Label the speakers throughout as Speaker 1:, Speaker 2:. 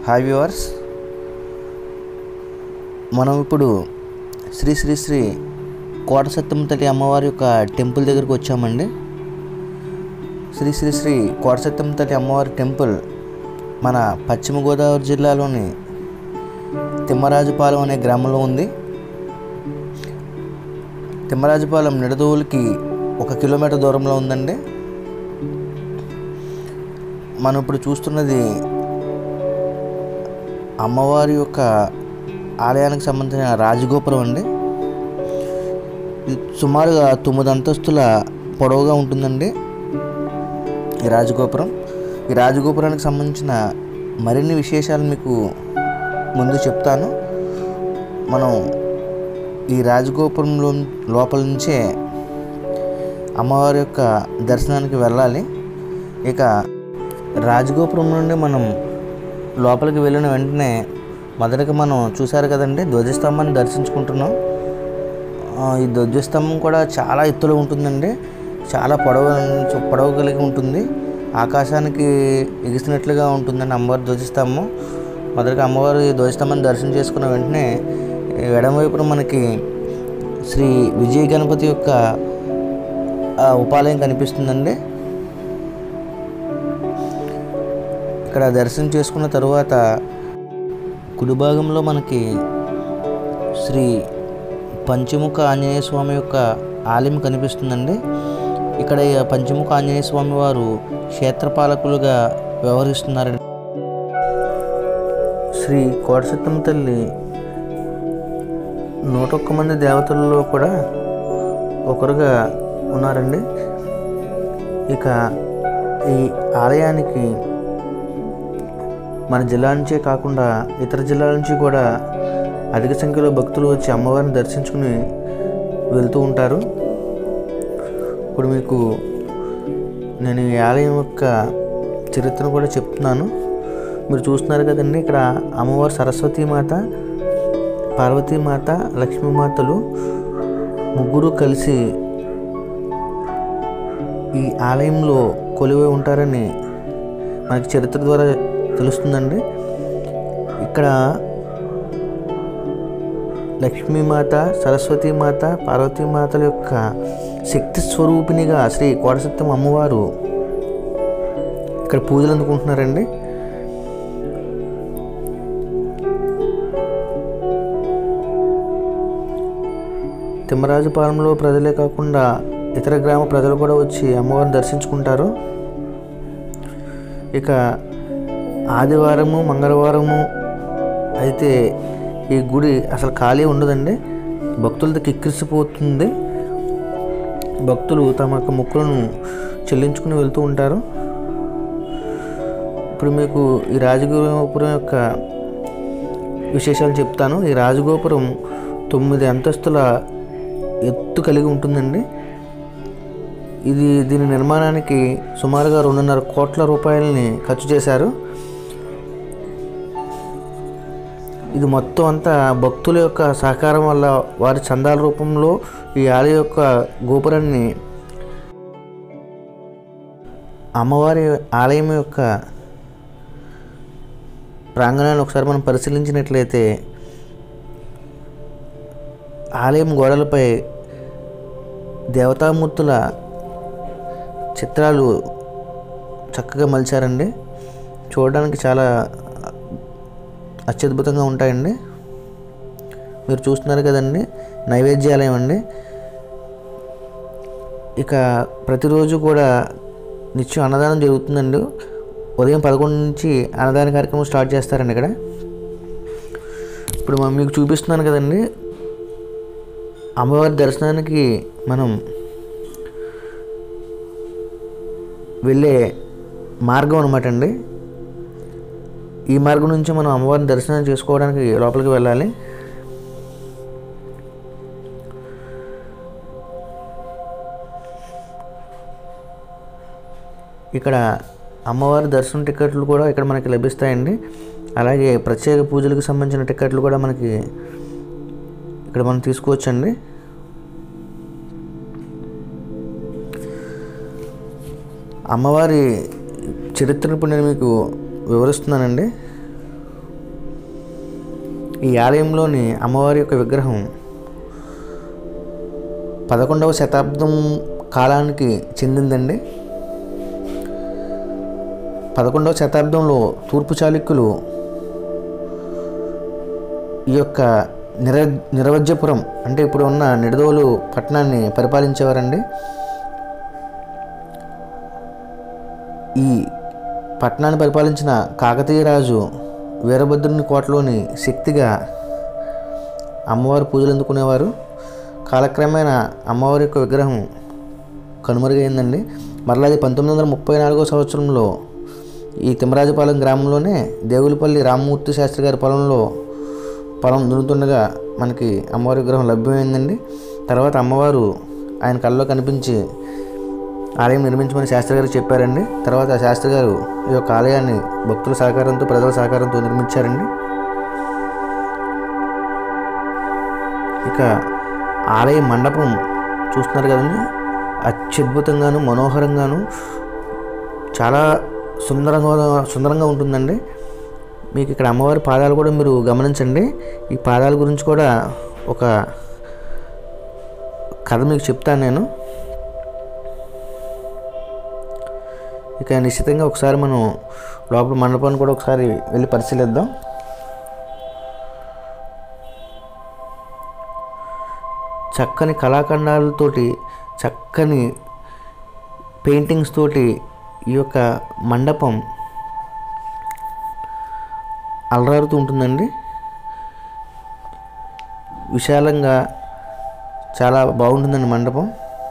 Speaker 1: hi viewers మనం ఇప్పుడు శ్రీ శ్రీ శ్రీ కోట సత్యమ్మ తల్లి అమ్మవారి యొక్క టెంపుల్ దగ్గరికి వచ్చామండి శ్రీ శ్రీ శ్రీ కోట సత్యమ్మ తల్లి అమ్మవారి టెంపుల్ మన పశ్చిమ గోదావరి జిల్లాలోని తిమ్మరాజుపాలెం అనే గ్రామంలో ఉంది తిమ్మరాజుపాలెం నిడదవులకి ఒక కిలోమీటర్ దూరంలో ఉందండి మనం ఇప్పుడు చూస్తున్నది అమ్మవారి యొక్క ఆలయానికి సంబంధించిన రాజగోపురం అండి ఇది సుమారుగా తొమ్మిది అంతస్తుల పొడవుగా ఉంటుందండి ఈ రాజగోపురం ఈ రాజగోపురానికి సంబంధించిన మరిన్ని విశేషాలు మీకు ముందు చెప్తాను మనం ఈ రాజగోపురంలో లోపల నుంచే అమ్మవారి యొక్క దర్శనానికి వెళ్ళాలి ఇక రాజగోపురం నుండి మనం లోపలికి వెళ్ళిన వెంటనే మొదటగా మనం చూసారు కదండి ధ్వజస్తంభాన్ని దర్శించుకుంటున్నాం ఆ, ఈ ధ్వజస్తంభం కూడా చాలా ఎత్తులో ఉంటుందండి చాలా పొడవు పొడవు కలిగి ఉంటుంది ఆకాశానికి ఎగిసినట్లుగా ఉంటుందండి అమ్మవారి ధ్వజస్తంభం మొదటగా అమ్మవారి ధ్వజస్తంభాన్ని దర్శనం చేసుకున్న వెంటనే ఎడమవైపున మనకి శ్రీ విజయ గణపతి యొక్క ఆ, ఉపాలయం కనిపిస్తుందండి ఇక్కడ దర్శనం చేసుకున్న తరువాత కుడి భాగంలో మనకి శ్రీ పంచముఖ ఆంజనేయ స్వామి యొక్క ఆలయం కనిపిస్తుందండి ఇక్కడ ఈ పంచముఖ ఆంజనేయ స్వామి వారు క్షేత్రపాలకులుగా వ్యవహరిస్తున్నారండి శ్రీ కోటసత్తమ్మ తల్లి నూటొక్క మంది దేవతలలో కూడా ఒకరుగా ఉన్నారండి ఇక ఈ ఆలయానికి మన జిల్లా నుంచే కాకుండా ఇతర జిల్లాల నుంచి కూడా అధిక సంఖ్యలో భక్తులు వచ్చి అమ్మవారిని దర్శించుకుని వెళ్తూ ఉంటారు ఇప్పుడు మీకు నేను ఈ ఆలయం యొక్క చరిత్రను కూడా చెప్తున్నాను మీరు చూస్తున్నారు కదండి ఇక్కడ అమ్మవారు సరస్వతీమాత పార్వతీమాత లక్ష్మీమాతలు ముగ్గురు కలిసి ఈ ఆలయంలో కొలువై ఉంటారని మనకి చరిత్ర ద్వారా తెలుస్తుందండి ఇక్కడ లక్ష్మీమాత సరస్వతీమాత పార్వతీమాతల యొక్క శక్తి స్వరూపిణిగా శ్రీ కోటసత్యం అమ్మవారు ఇక్కడ పూజలు అందుకుంటున్నారండి తిమ్మరాజుపాలెంలో ప్రజలే కాకుండా ఇతర గ్రామ ప్రజలు కూడా వచ్చి అమ్మవారిని దర్శించుకుంటారు ఇక ఆదివారము మంగళవారము అయితే ఈ గుడి అసలు ఖాళీ ఉండదండి భక్తులతో కిక్కిరిసిపోతుంది భక్తులు తమ యొక్క మొక్కులను చెల్లించుకుని వెళ్తూ ఉంటారు ఇప్పుడు మీకు ఈ రాజగోపురం యొక్క విశేషాలు చెప్తాను ఈ రాజగోపురం తొమ్మిది అంతస్తుల ఎత్తు కలిగి ఉంటుందండి ఇది దీని నిర్మాణానికి సుమారుగా రెండున్నర కోట్ల రూపాయలని ఖర్చు చేశారు ఇది మొత్తం అంతా భక్తుల యొక్క సహకారం వల్ల వారి చందాల రూపంలో ఈ ఆలయ యొక్క గోపురాన్ని అమ్మవారి ఆలయం యొక్క ప్రాంగణాన్ని ఒకసారి మనం పరిశీలించినట్లయితే ఆలయం గోడలపై దేవతామూర్తుల చిత్రాలు చక్కగా మలిచారండి చూడడానికి చాలా అత్యద్భుతంగా ఉంటాయండి మీరు చూస్తున్నారు కదండి నైవేద్యాలయం అండి ఇక ప్రతిరోజు కూడా నిత్యం అన్నదానం జరుగుతుందండి ఉదయం పదకొండు నుంచి అన్నదాన కార్యక్రమం స్టార్ట్ చేస్తారండి ఇక్కడ ఇప్పుడు మనం మీకు చూపిస్తున్నాను కదండి అమ్మవారి దర్శనానికి మనం వెళ్ళే మార్గం అనమాట అండి ఈ మార్గం నుంచి మనం అమ్మవారిని దర్శనం చేసుకోవడానికి లోపలికి వెళ్ళాలి ఇక్కడ అమ్మవారి దర్శనం టికెట్లు కూడా ఇక్కడ మనకి లభిస్తాయండి అలాగే ప్రత్యేక పూజలకు సంబంధించిన టికెట్లు కూడా మనకి ఇక్కడ మనం తీసుకోవచ్చండి అమ్మవారి చరిత్రను ఇప్పుడు నేను మీకు వివరిస్తున్నానండి ఈ ఆలయంలోని అమ్మవారి యొక్క విగ్రహం పదకొండవ శతాబ్దం కాలానికి చెందిందండి పదకొండవ శతాబ్దంలో తూర్పు చాళుక్యులు ఈ యొక్క నిర నిరవజ్యపురం అంటే ఇప్పుడు ఉన్న నిడదోలు పట్టణాన్ని పరిపాలించేవారండి ఈ పట్టణాన్ని పరిపాలించిన కాకతీయ రాజు వీరభద్రుని కోటలోని శక్తిగా అమ్మవారు పూజలు అందుకునేవారు కాలక్రమేణా అమ్మవారి యొక్క విగ్రహం కనుమరుగైందండి మరలా అది పంతొమ్మిది వందల ముప్పై నాలుగో సంవత్సరంలో ఈ తిమ్మరాజపాలెం గ్రామంలోనే దేవులపల్లి రామ్మూర్తి శాస్త్రి గారి పొలంలో పొలం దున్నుతుండగా మనకి అమ్మవారి విగ్రహం లభ్యమైందండి తర్వాత అమ్మవారు ఆయన కళ్ళలో కనిపించి ఆలయం నిర్మించమని శాస్త్రి గారు చెప్పారండి తర్వాత ఆ శాస్త్రి గారు ఈ యొక్క ఆలయాన్ని భక్తుల సహకారంతో ప్రజల సహకారంతో నిర్మించారండి ఇక ఆలయ మండపం చూస్తున్నారు కదండి అత్యద్భుతంగాను మనోహరంగాను చాలా సుందరంగా సుందరంగా ఉంటుందండి మీకు ఇక్కడ అమ్మవారి పాదాలు కూడా మీరు గమనించండి ఈ పాదాల గురించి కూడా ఒక కథ మీకు చెప్తాను నేను ఇక నిశ్చితంగా ఒకసారి మనం లోపల మండపాన్ని కూడా ఒకసారి వెళ్ళి పరిశీలిద్దాం చక్కని కళాఖండాలతోటి చక్కని పెయింటింగ్స్ తోటి ఈ యొక్క మండపం అలరారుతూ ఉంటుందండి విశాలంగా చాలా బాగుంటుందండి మండపం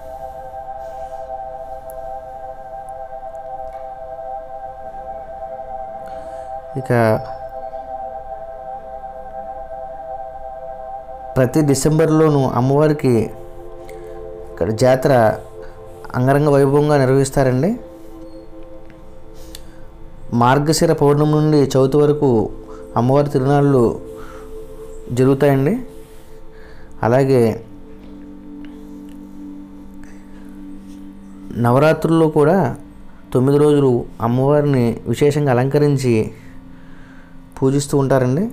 Speaker 1: ఇక ప్రతి డిసెంబర్లోనూ అమ్మవారికి ఇక్కడ జాతర అంగరంగ వైభవంగా నిర్వహిస్తారండి మార్గశిర పౌర్ణమి నుండి చవితి వరకు అమ్మవారి తిరునాళ్ళు జరుగుతాయండి అలాగే నవరాత్రుల్లో కూడా తొమ్మిది రోజులు అమ్మవారిని విశేషంగా అలంకరించి పూజిస్తూ ఉంటారండి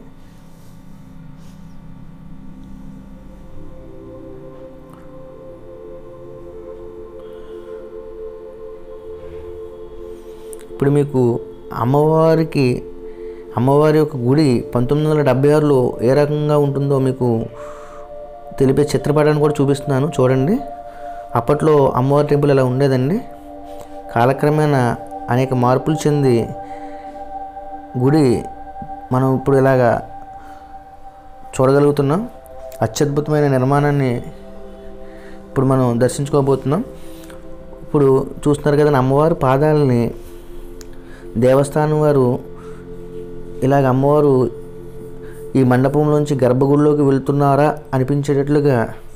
Speaker 1: ఇప్పుడు మీకు అమ్మవారికి అమ్మవారి యొక్క గుడి పంతొమ్మిది వందల డెబ్బై ఆరులో ఏ రకంగా ఉంటుందో మీకు తెలిపే చిత్రపటాన్ని కూడా చూపిస్తున్నాను చూడండి అప్పట్లో అమ్మవారి టెంపుల్ ఇలా ఉండేదండి కాలక్రమేణా అనేక మార్పులు చెంది గుడి మనం ఇప్పుడు ఇలాగా చూడగలుగుతున్నాం అత్యద్భుతమైన నిర్మాణాన్ని ఇప్పుడు మనం దర్శించుకోబోతున్నాం ఇప్పుడు చూస్తున్నారు కదండి అమ్మవారి పాదాలని దేవస్థానం వారు ఇలాగ అమ్మవారు ఈ మండపంలోంచి గర్భగుడిలోకి వెళ్తున్నారా అనిపించేటట్లుగా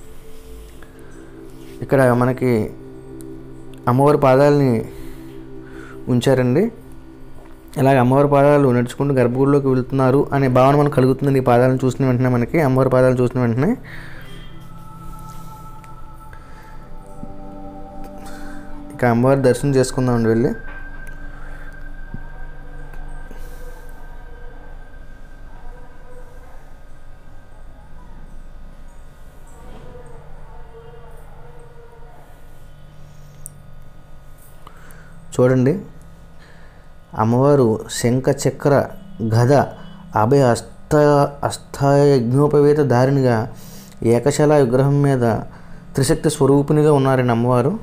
Speaker 1: ఇక్కడ మనకి అమ్మవారి పాదాలని ఉంచారండి ఇలాగ అమ్మవారి పాదాలు నడుచుకుంటూ గర్భగుడిలోకి వెళ్తున్నారు అనే భావన మనకు కలుగుతుంది ఈ పాదాలను చూసిన వెంటనే మనకి అమ్మవారి పాదాలను చూసిన వెంటనే ఇక అమ్మవారి దర్శనం చేసుకుందామండి వెళ్ళి చూడండి అమ్మవారు శంఖ చక్ర గద అభయ అష్ట అష్టాయజ్ఞోపవేత ధారిణిగా ఏకశల విగ్రహం మీద త్రిశక్తి స్వరూపిణిగా ఉన్నారండి అమ్మవారు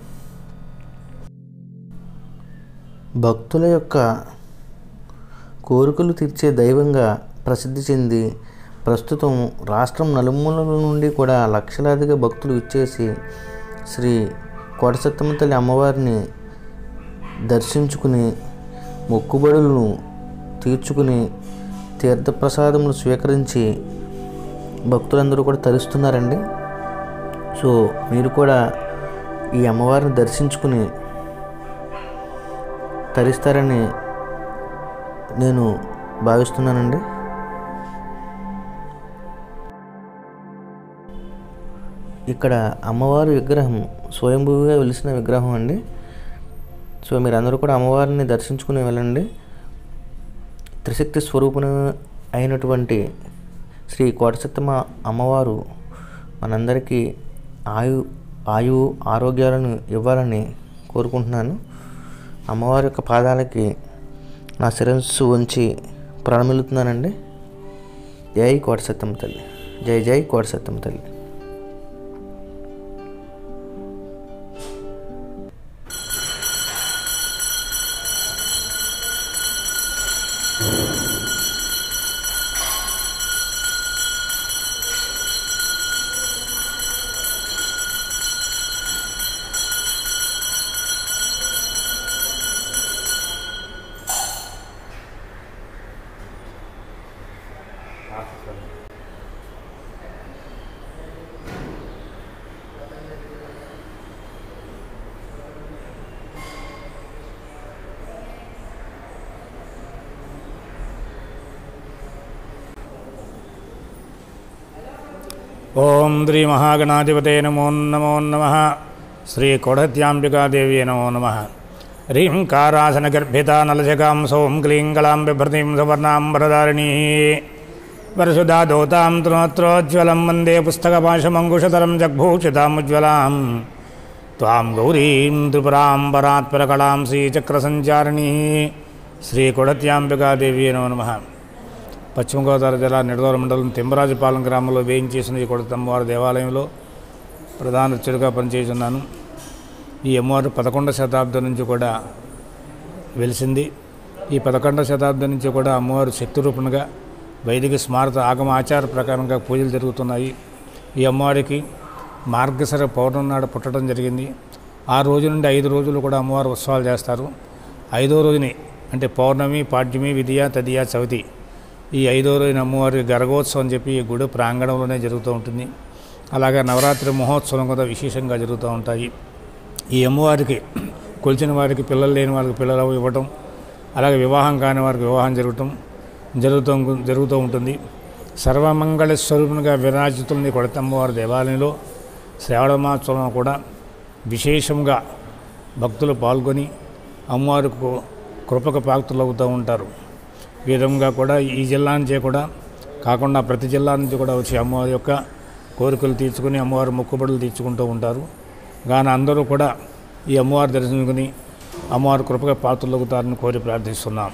Speaker 1: భక్తుల యొక్క కోరికలు తీర్చే దైవంగా ప్రసిద్ధి చెంది ప్రస్తుతం రాష్ట్రం నలుమూలల నుండి కూడా లక్షలాదిగా భక్తులు ఇచ్చేసి శ్రీ కోటసత్తమ్మ తల్లి అమ్మవారిని దర్శించుకుని మొక్కుబడులను తీర్చుకుని తీర్థప్రసాదములు స్వీకరించి భక్తులందరూ కూడా తరిస్తున్నారండి సో మీరు కూడా ఈ అమ్మవారిని దర్శించుకుని తరిస్తారని నేను భావిస్తున్నానండి ఇక్కడ అమ్మవారి విగ్రహం స్వయంభూగా వెలిసిన విగ్రహం అండి సో మీరు అందరూ కూడా అమ్మవారిని దర్శించుకుని వెళ్ళండి త్రిశక్తి స్వరూపున అయినటువంటి శ్రీ కోటసత్తమ్మ అమ్మవారు మనందరికీ ఆయు ఆయు ఆరోగ్యాలను ఇవ్వాలని కోరుకుంటున్నాను అమ్మవారి యొక్క పాదాలకి నా శిరస్సు ఉంచి ప్రణమిలుతున్నానండి జై కోటసత్తమ్మ తల్లి జై జై కోటసత్తమ్మ తల్లి
Speaker 2: ఓం శ్రీ మహాగణాధిపతే నమో నమో నమ శ్రీ కొడత్యాంబికాదేవి నమో నమ హ్రీం కారాసనగర్భిత నలశకాం సౌం క్లీం కళాం బిభ్రతిం సువర్ణాం వరదారిణీ వరసుదా దోతాం త్రోత్రోజ్వలం వందే పుస్తకపాశమంకుశతరం జగ్భూషితాముజ్వలాం త్వాం గౌరీం త్రిపురాం పరాత్పరకళాం శ్రీచక్రసంచారిణీ శ్రీ కొడత్యాంబికాదేవి నమో నమః పశ్చిమ గోదావరి జిల్లా నిడదవర మండలం తిమ్మరాజుపాలెం గ్రామంలో వేయించేసిన ఈ కొడతమ్మవారి దేవాలయంలో ప్రధాన అర్చకుడిగా పనిచేస్తున్నాను ఈ అమ్మవారు పదకొండవ శతాబ్దం నుంచి కూడా వెలిసింది ఈ పదకొండవ శతాబ్దం నుంచి కూడా అమ్మవారు శక్తి రూపంగా వైదిక స్మారత ఆగమ ఆచార ప్రకారంగా పూజలు జరుగుతున్నాయి ఈ అమ్మవారికి మార్గశర పౌర్ణమి నాడు పుట్టడం జరిగింది ఆ రోజు నుండి ఐదు రోజులు కూడా అమ్మవారు ఉత్సవాలు చేస్తారు ఐదో రోజుని అంటే పౌర్ణమి పాడ్యమి విధియ తదియ చవితి ఈ ఐదో రోజున అమ్మవారికి గర్గోత్సవం అని చెప్పి ఈ గుడి ప్రాంగణంలోనే జరుగుతూ ఉంటుంది అలాగే నవరాత్రి మహోత్సవం కూడా విశేషంగా జరుగుతూ ఉంటాయి ఈ అమ్మవారికి కొలిచిన వారికి పిల్లలు లేని వారికి పిల్లలు ఇవ్వటం అలాగే వివాహం కాని వారికి వివాహం జరగటం జరుగుతూ జరుగుతూ ఉంటుంది సర్వమంగళ స్వరూపునిగా విరాజితుల్ని కొడతమ్మవారి దేవాలయంలో శ్రావణ మహోత్సవం కూడా విశేషంగా భక్తులు పాల్గొని అమ్మవారికి కృపకు పాక్తులు అవుతూ ఉంటారు ఈ విధంగా కూడా ఈ జిల్లా నుంచే కూడా కాకుండా ప్రతి జిల్లా నుంచి కూడా వచ్చి అమ్మవారి యొక్క కోరికలు తీర్చుకుని అమ్మవారి మొక్కుబడులు తీర్చుకుంటూ ఉంటారు కానీ అందరూ కూడా ఈ అమ్మవారి దర్శించుకుని అమ్మవారి కృపగా పాత్రలవుతారని కోరి ప్రార్థిస్తున్నాం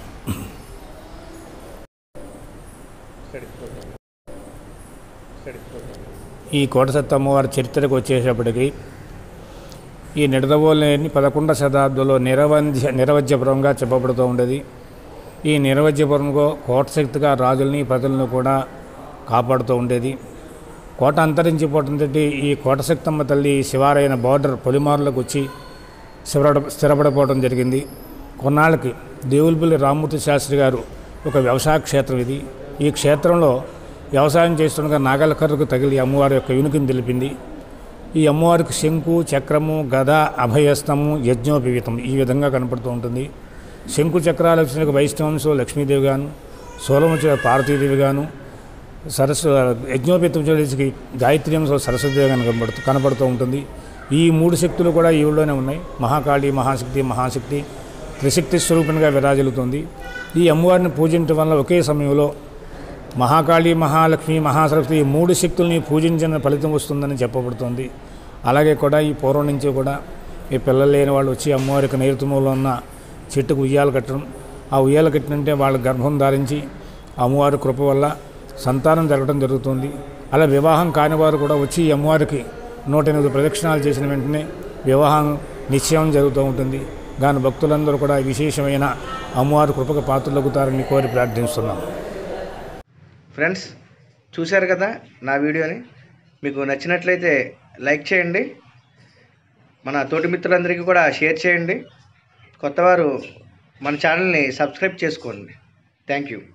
Speaker 2: ఈ కోటసత్త అమ్మవారి చరిత్రకు వచ్చేటప్పటికి ఈ నిడదవోలేని పదకొండవ శతాబ్దంలో నిరవంధ్య నిరవధ్యపురంగా చెప్పబడుతూ ఉండేది ఈ నిరవధ్యపురంలో కోటశక్తిగా రాజుల్ని ప్రజలను కూడా కాపాడుతూ ఉండేది కోట అంతరించిపోవడంతో ఈ కోటశక్తమ్మ తల్లి శివారైన బార్డర్ పొలిమారులకు వచ్చి స్థిరపడ స్థిరపడిపోవడం జరిగింది కొన్నాళ్ళకి దేవులపల్లి రామ్మూర్తి శాస్త్రి గారు ఒక వ్యవసాయ క్షేత్రం ఇది ఈ క్షేత్రంలో వ్యవసాయం చేస్తుండగా నాగలకర్రకు తగిలి అమ్మవారి యొక్క యునికిని తెలిపింది ఈ అమ్మవారికి శంకు చక్రము గద అభయస్తము యజ్ఞోపవీతం ఈ విధంగా కనపడుతూ ఉంటుంది శంకు చక్రాలు వచ్చిన వైష్ణవంశం లక్ష్మీదేవి గాను సోలం వచ్చిన పార్వతీదేవి గాను సరస్వ యజ్ఞోపేతం చేసి గాయత్రి అంశం సరస్వతిదేవి గాను కనబడుతూ కనబడుతూ ఉంటుంది ఈ మూడు శక్తులు కూడా ఈవిడలోనే ఉన్నాయి మహాకాళి మహాశక్తి మహాశక్తి త్రిశక్తి స్వరూపంగా విరాజిల్లుతుంది ఈ అమ్మవారిని పూజించడం వల్ల ఒకే సమయంలో మహాకాళి మహాలక్ష్మి మహాసరస్వతి ఈ మూడు శక్తుల్ని పూజించిన ఫలితం వస్తుందని చెప్పబడుతుంది అలాగే కూడా ఈ పూర్వం నుంచి కూడా ఈ పిల్లలు లేని వాళ్ళు వచ్చి అమ్మవారికి నైరుతుమూలో ఉన్న చెట్టుకు ఉయ్యాలు కట్టడం ఆ ఉయ్యాలు కట్టినంటే వాళ్ళ గర్భం ధారించి అమ్మవారి కృప వల్ల సంతానం జరగడం జరుగుతుంది అలా వివాహం కాని వారు కూడా వచ్చి ఈ అమ్మవారికి నూట ఎనిమిది ప్రదక్షిణాలు చేసిన వెంటనే వివాహం నిశ్చయం జరుగుతూ ఉంటుంది దాని భక్తులందరూ కూడా విశేషమైన అమ్మవారి కృపకు పాత్రలగుతారని కోరి ప్రార్థిస్తున్నాం
Speaker 1: ఫ్రెండ్స్ చూశారు కదా నా వీడియోని మీకు నచ్చినట్లయితే లైక్ చేయండి మన తోటి మిత్రులందరికీ కూడా షేర్ చేయండి కొత్తవారు మన ఛానల్ని సబ్స్క్రైబ్ చేసుకోండి థ్యాంక్ యూ